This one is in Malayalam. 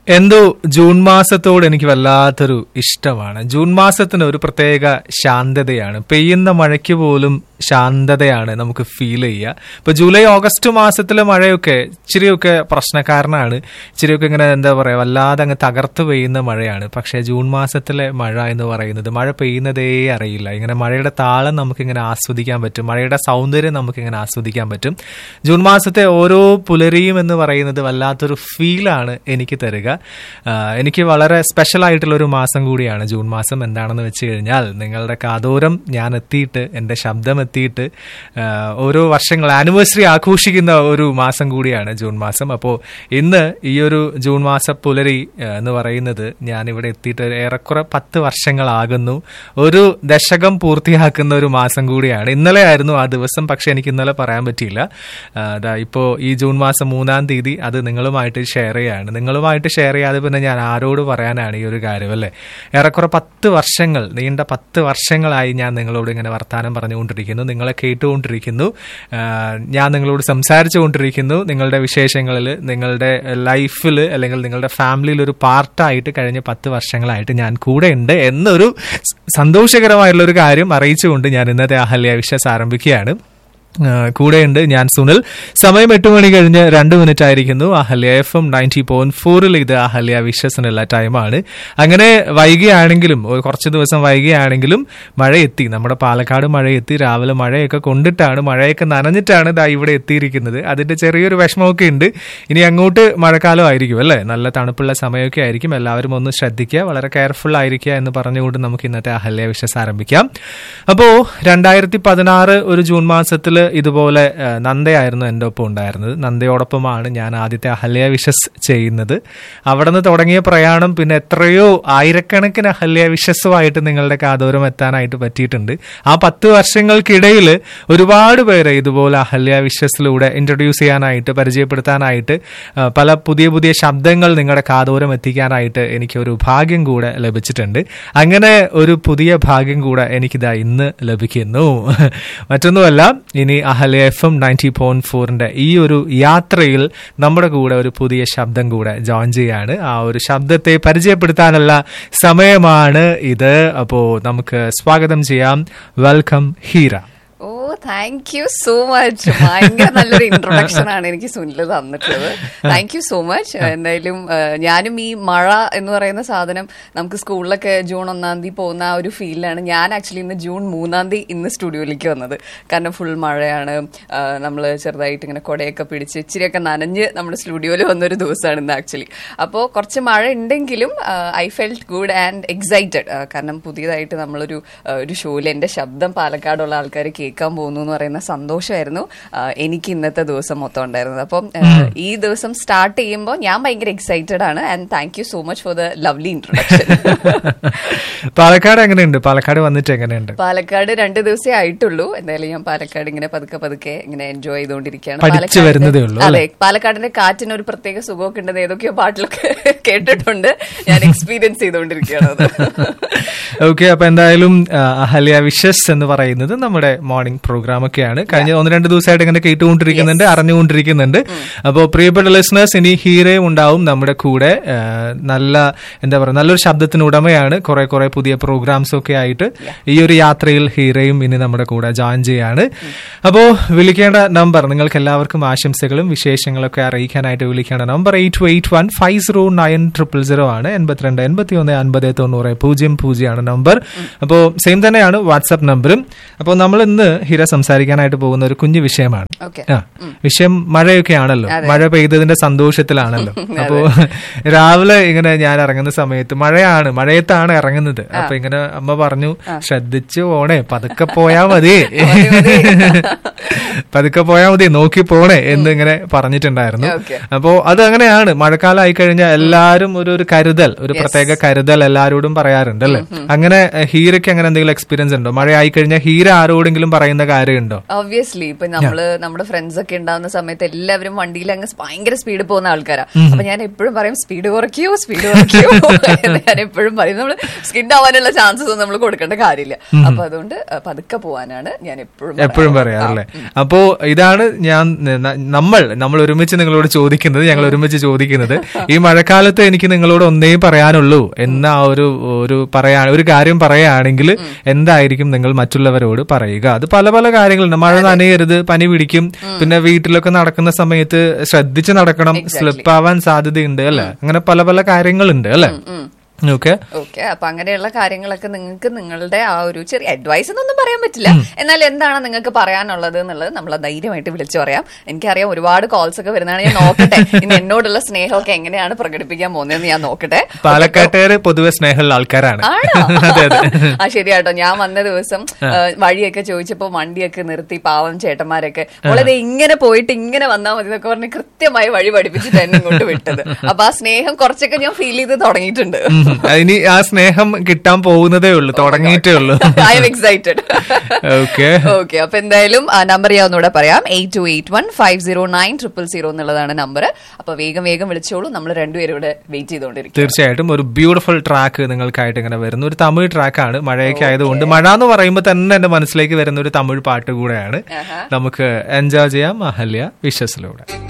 എന്തോ ജൂൺ മാസത്തോട് എനിക്ക് വല്ലാത്തൊരു ഇഷ്ടമാണ് ജൂൺ മാസത്തിന് ഒരു പ്രത്യേക ശാന്തതയാണ് പെയ്യുന്ന മഴയ്ക്ക് പോലും ശാന്തതയാണ് നമുക്ക് ഫീൽ ചെയ്യുക ഇപ്പൊ ജൂലൈ ഓഗസ്റ്റ് മാസത്തിലെ മഴയൊക്കെ ഇച്ചിരിയൊക്കെ പ്രശ്നക്കാരനാണ് ഇച്ചിരിയൊക്കെ ഇങ്ങനെ എന്താ പറയാ വല്ലാതെ അങ്ങ് തകർത്ത് പെയ്യുന്ന മഴയാണ് പക്ഷെ ജൂൺ മാസത്തിലെ മഴ എന്ന് പറയുന്നത് മഴ പെയ്യുന്നതേ അറിയില്ല ഇങ്ങനെ മഴയുടെ താളം നമുക്കിങ്ങനെ ആസ്വദിക്കാൻ പറ്റും മഴയുടെ സൗന്ദര്യം നമുക്കിങ്ങനെ ആസ്വദിക്കാൻ പറ്റും ജൂൺ മാസത്തെ ഓരോ പുലരിയും എന്ന് പറയുന്നത് വല്ലാത്തൊരു ഫീലാണ് എനിക്ക് തരിക ആ, എനിക്ക് വളരെ സ്പെഷ്യൽ ആയിട്ടുള്ള ഒരു മാസം കൂടിയാണ് ജൂൺ മാസം എന്താണെന്ന് വെച്ച് കഴിഞ്ഞാൽ നിങ്ങളുടെ കാതോരം ഞാൻ എത്തിയിട്ട് എൻ്റെ ശബ്ദം എത്തിയിട്ട് ആ, ഓരോ വർഷങ്ങൾ ആനിവേഴ്സറി ആഘോഷിക്കുന്ന ഒരു മാസം കൂടിയാണ് ജൂൺ മാസം അപ്പോൾ ഇന്ന് ഈ ഒരു ജൂൺ മാസ പുലരി ആ, എന്ന് പറയുന്നത് ഞാൻ ഇവിടെ എത്തിയിട്ട് ഒരു ഏറെക്കുറെ പത്ത് വർഷങ്ങളാകുന്നു ഒരു ദശകം പൂർത്തിയാക്കുന്ന ഒരു മാസം കൂടിയാണ് ഇന്നലെ ആയിരുന്നു ആ ദിവസം പക്ഷെ എനിക്ക് ഇന്നലെ പറയാൻ പറ്റിയില്ല ആ, ദാ ഇപ്പോൾ ഈ ജൂൺ മാസം മൂന്നാം തീയതി അത് നിങ്ങളുമായിട്ട് ഷെയർ ചെയ്യാണ് നിങ്ങളുമായിട്ട് ഷെയർ ചെയ്യാതെ പിന്നെ ഞാൻ ആരോട് പറയാനാണ് ഈ ഒരു കാര്യം അല്ലേ ഏറെക്കുറെ പത്ത് വർഷങ്ങൾ നീണ്ട പത്ത് വർഷങ്ങളായി ഞാൻ നിങ്ങളോട് ഇങ്ങനെ വർത്തമാനം പറഞ്ഞുകൊണ്ടിരിക്കുന്നു നിങ്ങളെ കേട്ടുകൊണ്ടിരിക്കുന്നു ആ, ഞാൻ നിങ്ങളോട് സംസാരിച്ചുകൊണ്ടിരിക്കുന്നു നിങ്ങളുടെ വിശേഷങ്ങളിൽ നിങ്ങളുടെ ലൈഫിൽ അല്ലെങ്കിൽ നിങ്ങളുടെ ഫാമിലിയിൽ ഒരു പാർട്ടായിട്ട് കഴിഞ്ഞ പത്ത് വർഷങ്ങളായിട്ട് ഞാൻ കൂടെ ഉണ്ട് എന്നൊരു സ- സന്തോഷകരമായിട്ടുള്ള ഒരു കാര്യം അറിയിച്ചുകൊണ്ട് ഞാൻ ഇന്നത്തെ അഹല്യ വിശ്വസ് ആരംഭിക്കുകയാണ് ആ, കൂടെയുണ്ട് ഞാൻ സുനിൽ സമയം എട്ട് മണി കഴിഞ്ഞ് രണ്ട് മിനിറ്റ് ആയിരിക്കുന്നു Ahalya F M ninety point ഫോറിൽ ഇത് അഹല്യ വിശ്വസിനുള്ള ടൈമാണ് അങ്ങനെ വൈകിയാണെങ്കിലും ഒരു കുറച്ച് ദിവസം വൈകിയാണെങ്കിലും മഴ എത്തി നമ്മുടെ പാലക്കാട് മഴ എത്തി രാവിലെ മഴയൊക്കെ കൊണ്ടിട്ടാണ് മഴയൊക്കെ നനഞ്ഞിട്ടാണ് ദാ ഇവിടെ എത്തിയിരിക്കുന്നത് അതിന്റെ ചെറിയൊരു വിഷമമൊക്കെ ഉണ്ട് ഇനി അങ്ങോട്ട് മഴക്കാലം ആയിരിക്കും അല്ലേ നല്ല തണുപ്പുള്ള സമയമൊക്കെ ആയിരിക്കും എല്ലാവരും ഒന്ന് ശ്രദ്ധിക്കുക വളരെ കെയർഫുൾ ആയിരിക്കുക എന്ന് പറഞ്ഞുകൊണ്ട് നമുക്ക് ഇന്നത്തെ അഹല്യ വിശ്വസ് ആരംഭിക്കാം അപ്പോ രണ്ടായിരത്തി പതിനാറ് ഒരു ജൂൺ മാസത്തിൽ ഇതുപോലെ ആ, നന്ദയായിരുന്നു എൻ്റെ ഒപ്പം ഉണ്ടായിരുന്നത് നന്ദയോടൊപ്പമാണ് ഞാൻ ആദ്യത്തെ അഹല്യ വിഷസ് ചെയ്യുന്നത് അവിടെ നിന്ന് തുടങ്ങിയ പ്രയാണം പിന്നെ എത്രയോ ആയിരക്കണക്കിന് അഹല്യ വിഷസ്സുമായിട്ട് നിങ്ങളുടെ കാതോരം എത്താനായിട്ട് പറ്റിയിട്ടുണ്ട് ആ പത്ത് വർഷങ്ങൾക്കിടയിൽ ഒരുപാട് പേരെ ഇതുപോലെ അഹല്യ വിഷസിലൂടെ ഇൻട്രൊഡ്യൂസ് ചെയ്യാനായിട്ട് പരിചയപ്പെടുത്താനായിട്ട് ആ, പല പുതിയ പുതിയ ശബ്ദങ്ങൾ നിങ്ങളുടെ കാതോരം എത്തിക്കാനായിട്ട് എനിക്ക് ഒരു ഭാഗ്യം കൂടെ ലഭിച്ചിട്ടുണ്ട് അങ്ങനെ ഒരു പുതിയ ഭാഗ്യം കൂടെ എനിക്കിതാ ഇന്ന് ലഭിക്കുന്നു മറ്റൊന്നുമല്ല ഇനി Ahalya F M ninety point ഫോറിന്റെ ഈ ഒരു യാത്രയിൽ നമ്മുടെ കൂടെ ഒരു പുതിയ ശബ്ദം കൂടെ ജോയിൻ ചെയ്യാണ് ആ ഒരു ശബ്ദത്തെ പരിചയപ്പെടുത്താനുള്ള സമയമാണ് ഇത് അപ്പോ നമുക്ക് സ്വാഗതം ചെയ്യാം welcome Heera oh thank you so much ഭയങ്കര നല്ലൊരു ഇൻട്രൊഡക്ഷൻ ആണ് എനിക്ക് സുനിൽ തന്നിട്ടുള്ളത് താങ്ക് യു സോ മച്ച് എന്തായാലും ആ, ഞാനും ഈ മഴ എന്ന് പറയുന്ന സാധനം നമുക്ക് സ്കൂളിലൊക്കെ ജൂൺ ഒന്നാം തീയതി പോകുന്ന ആ ഒരു ഫീലിലാണ് ഞാൻ ആക്ച്വലി ഇന്ന് ജൂൺ മൂന്നാം തീയതി ഇന്ന് സ്റ്റുഡിയോയിലേക്ക് വന്നത് കാരണം ഫുൾ മഴയാണ് നമ്മൾ ചെറുതായിട്ട് ഇങ്ങനെ കൊടയൊക്കെ പിടിച്ച് ഇച്ചിരിയൊക്കെ നനഞ്ഞ് നമ്മുടെ സ്റ്റുഡിയോയിൽ വന്നൊരു ദിവസമാണ് ഇന്ന് ആക്ച്വലി അപ്പോൾ കുറച്ച് മഴ ഉണ്ടെങ്കിലും I felt good and excited കാരണം പുതിയതായിട്ട് നമ്മളൊരു ആ, ഒരു ഷോയിൽ എൻ്റെ ശബ്ദം പാലക്കാടുള്ള ആൾക്കാർ കേൾക്കാൻ പോകുന്നു എന്ന് പറയുന്ന സന്തോഷമായിരുന്നു ആ, എനിക്ക് ഇന്നത്തെ ദിവസം മൊത്തം ഉണ്ടായിരുന്നത് അപ്പം ആ, ഈ ദിവസം സ്റ്റാർട്ട് ചെയ്യുമ്പോൾ ഞാൻ ഭയങ്കര എക്സൈറ്റഡ് ആണ് and thank you so much for the lovely introduction Palakkad എങ്ങനെയുണ്ട് പാലക്കാട് വന്നിട്ട് എങ്ങനെയുണ്ട് പാലക്കാട് രണ്ട് ദിവസമേ ആയിട്ടുള്ളൂ എന്തായാലും ഞാൻ പാലക്കാട് ഇങ്ങനെ പതുക്കെ പതുക്കെ ഇങ്ങനെ എൻജോയ് ചെയ്തുകൊണ്ടിരിക്കുകയാണ് പഠിച്ച് പാലക്കാടിന്റെ- വരുന്നതേ ഉള്ളൂ, അതെ പാലക്കാടിന്റെ കാറ്റിന് ഒരു പ്രത്യേക സുഖമൊക്കെ ഉണ്ടെന്ന് ഏതൊക്കെയോ പാട്ടിലൊക്കെ കേട്ടിട്ടുണ്ട് ഞാൻ എക്സ്പീരിയൻസ് ചെയ്തുകൊണ്ടിരിക്കുകയാണ് അത് ഓക്കെ അപ്പൊ എന്തായാലും ആ, അഹല്യ വിഷസ് എന്ന് പറയുന്നത് നമ്മുടെ മോർണിംഗ് പ്രോഗ്രാം ഒക്കെയാണ് കഴിഞ്ഞ ഒന്ന് രണ്ട് ദിവസമായിട്ട് ഇങ്ങനെ കേട്ടുകൊണ്ടിരിക്കുന്നുണ്ട് അറിഞ്ഞുകൊണ്ടിരിക്കുന്നുണ്ട് അപ്പോൾ പ്രിയപ്പെട്ട ലിസണേഴ്സ് ഇനി ഹീറയും ഉണ്ടാവും നമ്മുടെ കൂടെ ആ, നല്ല എന്താ പറയുക നല്ലൊരു ശബ്ദത്തിന് ഉടമയാണ് കുറെ കുറെ പുതിയ പ്രോഗ്രാംസ് ഒക്കെ ആയിട്ട് ഈ ഒരു യാത്രയിൽ ഹീറയും ഇനി നമ്മുടെ കൂടെ ജോയിൻ ചെയ്യാണ് അപ്പോൾ വിളിക്കേണ്ട നമ്പർ നിങ്ങൾക്ക് എല്ലാവർക്കും ആശംസകളും വിശേഷങ്ങളൊക്കെ അറിയിക്കാനായിട്ട് വിളിക്കേണ്ട number eight two eight one five zero nine triple zero ആണ് എൺപത്തിരണ്ട് എൺപത്തി ഒന്ന് അൻപത് തൊണ്ണൂറ് പൂജ്യം പൂജ്യമാണ് നമ്പർ അപ്പോൾ സെയിം തന്നെയാണ് വാട്സാപ്പ് നമ്പറും അപ്പോൾ നമ്മൾ ഇന്ന് ഹിര സംസാരിക്കാനായിട്ട് പോകുന്ന ഒരു കുഞ്ഞു വിഷയമാണ് ഓക്കെ ആ വിഷയം മഴയൊക്കെ ആണല്ലോ മഴ പെയ്തതിന്റെ സന്തോഷത്തിലാണല്ലോ അപ്പോ രാവിലെ ഇങ്ങനെ ഞാൻ ഇറങ്ങുന്ന സമയത്ത് മഴയാണ് മഴയത്താണ് ഇറങ്ങുന്നത് അപ്പൊ ഇങ്ങനെ അമ്മ പറഞ്ഞു ശ്രദ്ധിച്ചു പോണേ പതുക്കെ പോയാ മതി പതുക്കെ പോയാ മതി നോക്കി പോണേ എന്ന് ഇങ്ങനെ പറഞ്ഞിട്ടുണ്ടായിരുന്നു Okay. അപ്പോ അത് അങ്ങനെയാണ് മഴക്കാലം ആയി കഴിഞ്ഞാൽ എല്ലാരും ഒരു ഒരു കരുതൽ ഒരു പ്രത്യേക കരുതൽ എല്ലാരോടും പറയാറുണ്ട് അല്ലേ അങ്ങനെ ഹീരയ്ക്ക് അങ്ങനെ എന്തെങ്കിലും എക്സ്പീരിയൻസ് ഉണ്ടോ മഴ ആയി കഴിഞ്ഞാൽ ഹീര ആരോടെങ്കിലും പറയുന്ന കാര്യമുണ്ടോ ഒബ്വിയസ്ലി ഇപ്പൊ നമ്മള് നമ്മുടെ ഫ്രണ്ട്സ് ഒക്കെ ഉണ്ടാവുന്ന സമയത്ത് എല്ലാവരും വണ്ടിയിൽ അങ്ങ് ഭയങ്കര സ്പീഡ് പോകുന്ന ആൾക്കാരാ അപ്പൊ ഞാൻ എപ്പോഴും പറയും സ്പീഡ് കുറയ്ക്കോ സ്പീഡ് കുറയ്ക്കോ എന്ന് ഞാൻ എപ്പോഴും പറയും നമ്മൾ സ്കിഡ് ആവാനുള്ള ചാൻസസ് ഒന്നും നമ്മൾ കൊടുക്കേണ്ട കാര്യമില്ല അപ്പൊ അതുകൊണ്ട് അഹ് പതുക്കെ പോവാനാണ് ഞാൻ എപ്പോഴും എപ്പോഴും പറയാറല്ലേ അപ്പോ ഇതാണ് ഞാൻ ന- നമ്മൾ നമ്മൾ ഒരുമിച്ച് നിങ്ങളോട് ചോദിക്കുന്നത് ഞങ്ങൾ ഒരുമിച്ച് ചോദിക്കുന്നത് ഈ മഴക്കാലത്ത് എനിക്ക് നിങ്ങളോട് ഒന്നേ പറയാനുള്ളൂ എന്ന ആ ഒരു ഒരു പറയാ ഒരു കാര്യം പറയുകയാണെങ്കിൽ എന്തായിരിക്കും നിങ്ങൾ മറ്റുള്ളവരോട് പറയുക അത് പല പല കാര്യങ്ങളുണ്ട് മഴ നനയരുത് പനി പിടിക്കും പിന്നെ വീട്ടിലൊക്കെ നടക്കുന്ന സമയത്ത് ശ്രദ്ധിച്ച് നടക്കണം സ്ലിപ്പ് ആവാൻ സാധ്യതയുണ്ട് അല്ലെ അങ്ങനെ പല പല കാര്യങ്ങളുണ്ട് അല്ലെ ഓക്കെ ഓക്കെ അപ്പൊ അങ്ങനെയുള്ള കാര്യങ്ങളൊക്കെ നിങ്ങൾക്ക് നിങ്ങളുടെ ആ ഒരു ചെറിയ അഡ്വൈസ് എന്നൊന്നും പറയാൻ പറ്റില്ല എന്നാൽ എന്താണ് നിങ്ങൾക്ക് പറയാനുള്ളത് എന്നുള്ളത് നമ്മൾ ധൈര്യമായിട്ട് വിളിച്ചു പറയാം എനിക്കറിയാം ഒരുപാട് കോൾസ് ഒക്കെ വരുന്നതാണ് ഞാൻ നോക്കട്ടെ ഇനി എന്നോടുള്ള സ്നേഹമൊക്കെ എങ്ങനെയാണ് പ്രകടിപ്പിക്കാൻ പോകുന്നതെന്ന് ഞാൻ നോക്കട്ടെ പാലക്കാട്ടുകാര് പൊതുവെ സ്നേഹമുള്ള ആൾക്കാരാണ് ആണോ അതെ അതെ ആ ശരിയാട്ടോ ഞാൻ വന്ന ദിവസം ആ, വഴിയൊക്കെ ചോദിച്ചപ്പോ വണ്ടിയൊക്കെ നിർത്തി പാവം ചേട്ടന്മാരൊക്കെ മോളെ ഇങ്ങനെ പോയിട്ട് ഇങ്ങനെ വന്നാൽ മതി എന്നൊക്കെ പറഞ്ഞ് കൃത്യമായി വഴി പഠിപ്പിച്ചിട്ട് എന്നെ ഇങ്ങോട്ട് വിട്ടത് അപ്പൊ ആ സ്നേഹം കുറച്ചൊക്കെ ഞാൻ ഫീൽ ചെയ്ത് തുടങ്ങിയിട്ടുണ്ട് ഉം. ഇനി ആ സ്നേഹം കിട്ടാൻ പോകുന്നതേ ഉള്ളൂ തുടങ്ങിയിട്ടേ ഉള്ളൂ I'm excited okay okay അപ്പൊ എന്തായാലും ആ നമ്പർ ഞാൻ ഒന്നുകൂടെ പറയാം eight two eight one five zero nine triple zero എന്നുള്ളതാണ് നമ്പർ അപ്പൊ വേഗം വേഗം വിളിച്ചോളൂ നമ്മൾ രണ്ടുപേരും ഇവിടെ വെയിറ്റ് ചെയ്തുകൊണ്ടിരിക്കും തീർച്ചയായിട്ടും ഒരു ബ്യൂട്ടിഫുൾ ട്രാക്ക് നിങ്ങൾക്കായിട്ട് ഇങ്ങനെ വരുന്ന ഒരു തമിഴ് ട്രാക്കാണ് മഴയൊക്കെ ആയതുകൊണ്ട് മഴ എന്ന് പറയുമ്പോൾ തന്നെ എന്റെ മനസ്സിലേക്ക് വരുന്ന ഒരു തമിഴ് പാട്ട് കൂടെയാണ് നമുക്ക് എൻജോയ് ചെയ്യാം അഹല്യ വിശ്വസിലൂടെ